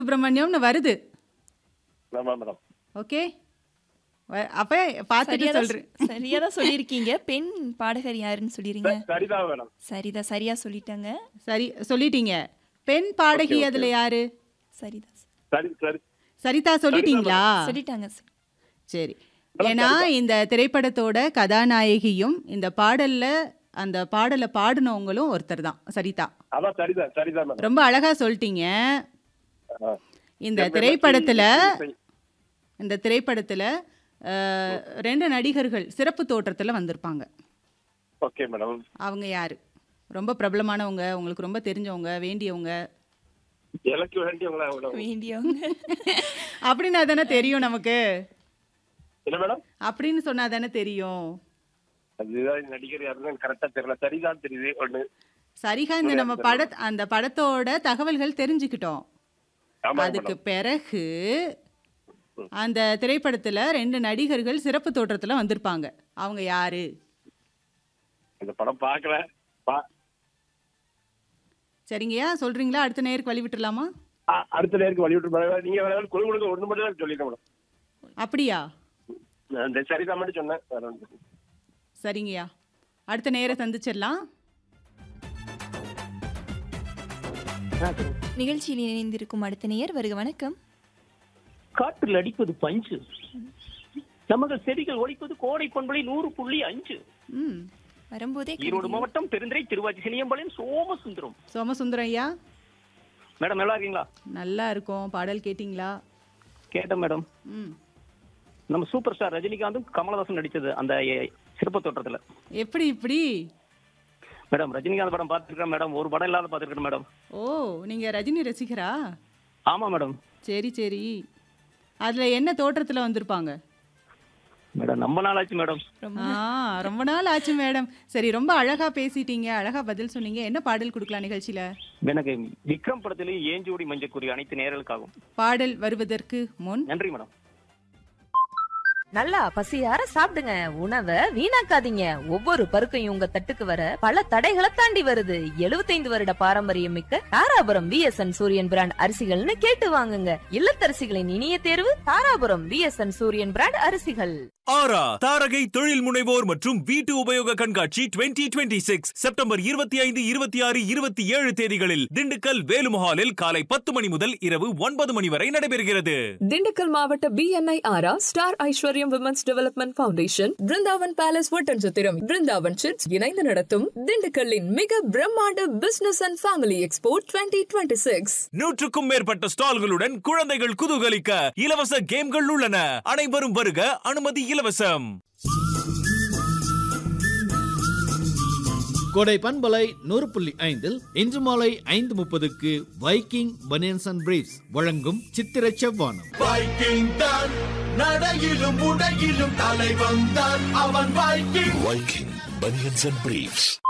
சுப்பிரமணியம்னு வருது ஆமா madam okay அப்ப பார்த்துட்டு சரியா தான் சொல்றேன் சரியா தான் சொல்லியிருக்கீங்க பெண் பாடகர் யாருன்னு சொல்லிடுங்க சரிதான் மேடம் சரிதான் சரியா சொல்லிட்டாங்க சரி சொல்லிட்டீங்க பெண் பாடகி Okay, okay. அதுல யாரு சரிதான் சரி சரி சரிதா சொல்லிட்டீங்களா சொல்லிட்டாங்க சரி மேடம், ஏன்னா சரிதா. இந்த திரைப்படத்தோட கதாநாயகியும் இந்த பாடல்ல அந்த பாடலை பாடினவங்களும் ஒருத்தர் தான் சரிதா அதான் சரிதான் சரிதான் மேடம் ரொம்ப அழகா சொல்லிட்டீங்க ஆ. இந்த என் திரைப்படத்துல பேர் இந்த திரைப்படத்துல அஹ், ரெண்டு நடிகர்கள் சிறப்பு தோற்றத்துல வந்திருப்பாங்க ஓகே மேடம் அவங்க யாரு ரொம்ப பிரபலமானவங்க உங்களுக்கு ரொம்ப தெரிஞ்சவங்க வேண்டியவங்க எனக்கு வேண்டியவங்களா மேடம் வேண்டியவங்க அப்படின்னா தானே தெரியும் நமக்கு என்ன மேடம் அப்படின்னு சொன்னா தானே தெரியும் அதுதான் நடிகர் யாருன்னு கரெக்டா தெரியல சரிதான் தெரியுது ஒண்ணு சரிகா இந்த நம்ம பட அந்த படத்தோட தகவல்கள் தெரிஞ்சுக்கிட்டோம் ஆமா அதுக்கு மேடம் பிறகு அந்த திரைப்படத்துல ரெண்டு நடிகர்கள் சிறப்பு தோற்றத்துல வந்திருப்பாங்க அவங்க யாரு இந்த படம் பார்க்கல பா சரிங்கய்யா சொல்றீங்களா அடுத்த நேருக்கு வழி விட்டுறலாமா அ- அடுத்த நேருக்கு வழி விட்டு மேடம் நீங்க வேற குழு கொடுக்க ஒண்ணு மட்டும் தான் சொல்லிட்டேன் மேடம் அப்படியா நான் இந்த சரிதான் மட்டும் சொன்னேன் வேற ஒண்ணும் இல்ல. சரிங்கய்யா அடுத்த நேர சந்திச்சிடலாம் நிகழ்ச்சியில் இணைந்திருக்கும் அடுத்த நேயர் வருக வணக்கம் காற்றில் அடிப்பது பஞ்சு நமது செடிகள் ஒழிப்பது கோடை பண்பலை நூறு புள்ளி அஞ்சு ம் வரும்போதே ஈரோடு கவிதை. மாவட்டம் பெருந்துறை திருவாச்சி சினியம்பாளையம் சோமசுந்தரம் சோமசுந்தரம் ஐயா மேடம் நல்லா இருக்கீங்களா நல்லா இருக்கும் பாடல் கேட்டிங்களா கேட்டேன் மேடம் ம் நம்ம சூப்பர் ஸ்டார் ரஜினிகாந்தும் கமலஹாசன் நடிச்சது அந்த எ- சிறப்பு தோற்றத்துல எப்படி இப்படி மேடம் ரஜினிகாந்த் படம் பார்த்துருக்கேன் மேடம் ஒரு படம் இல்லாத பார்த்துருக்கேன் மேடம் ஓ நீங்க ரஜினி ரசிகரா ஆமா மேடம் சரி சரி அதுல என்ன தோற்றத்துல வந்திருப்பாங்க மேடம் நம்ம நாள் ஆச்சு மேடம் ரொம்ப ஆ ரொம்ப நாள் ஆச்சு மேடம் சரி ரொம்ப அழகா பேசிட்டீங்க அழகா பதில் சொன்னீங்க என்ன பாடல் கொடுக்கலாம் நிகழ்ச்சியில எனக்கு விக்ரம் படத்திலேயும் ஏஞ்சோடி மஞ்சக்குறி அனைத்து நேரலுக்காகும் பாடல் வருவதற்கு முன் நன்றி மேடம் நல்லா பசியார சாப்பிடுங்க உணவை வீணாக்காதீங்க ஒவ்வொரு பருக்கையும் உங்க தட்டுக்கு வர பல தடைகளை தாண்டி வருது 75 வருட பாரம்பரியம் மிக்க தாராபுரம் விஎஸ்என் சூரியன் பிராண்ட் அரிசிகள்னு கேட்டு வாங்குங்க இல்லத்தரசிகளின் இனிய தேர்வு தாராபுரம் விஎஸ்என் சூரியன் பிராண்ட் அரிசிகள் ஆரா தாரகை தொழில் முனைவோர் மற்றும் வீட்டு உபயோக கண்காட்சி 2026 சிக்ஸ் செப்டம்பர் இருபத்தி ஐந்து இருபத்தி ஆறு இருபத்தி ஏழு தேதிகளில் திண்டுக்கல் வேலுமஹாலில் காலை பத்து மணி முதல் இரவு ஒன்பது மணி வரை நடைபெறுகிறது திண்டுக்கல் மாவட்ட BNI Aura star Aishwaryam women's development foundation Brindavan palace Oddanchatram Brindavan chits இணைந்து நடத்தும் திண்டுக்கல்லின் மிக பிரம்மாண்ட business and family expo twenty twenty six நூற்றுக்கும் மேற்பட்ட ஸ்டால்களுடன் குழந்தைகள் குதூகலிக்க இலவச கேம்கள் உள்ளன அனைவரும் வருக அனுமதி இலவசம் கோடை பண்பலை நூறு புள்ளி ஐந்தில் இன்று மாலை ஐந்து முப்பதுக்கு வைக்கிங் பனியன்ஸ் அண்ட் பிரீஃப்ஸ் வழங்கும் சித்திர செவ்வானம் வைக்கிங் தான் நடையிலும் உடையிலும் தலைவன் தான் அவன் Viking Viking Bunions and Briefs.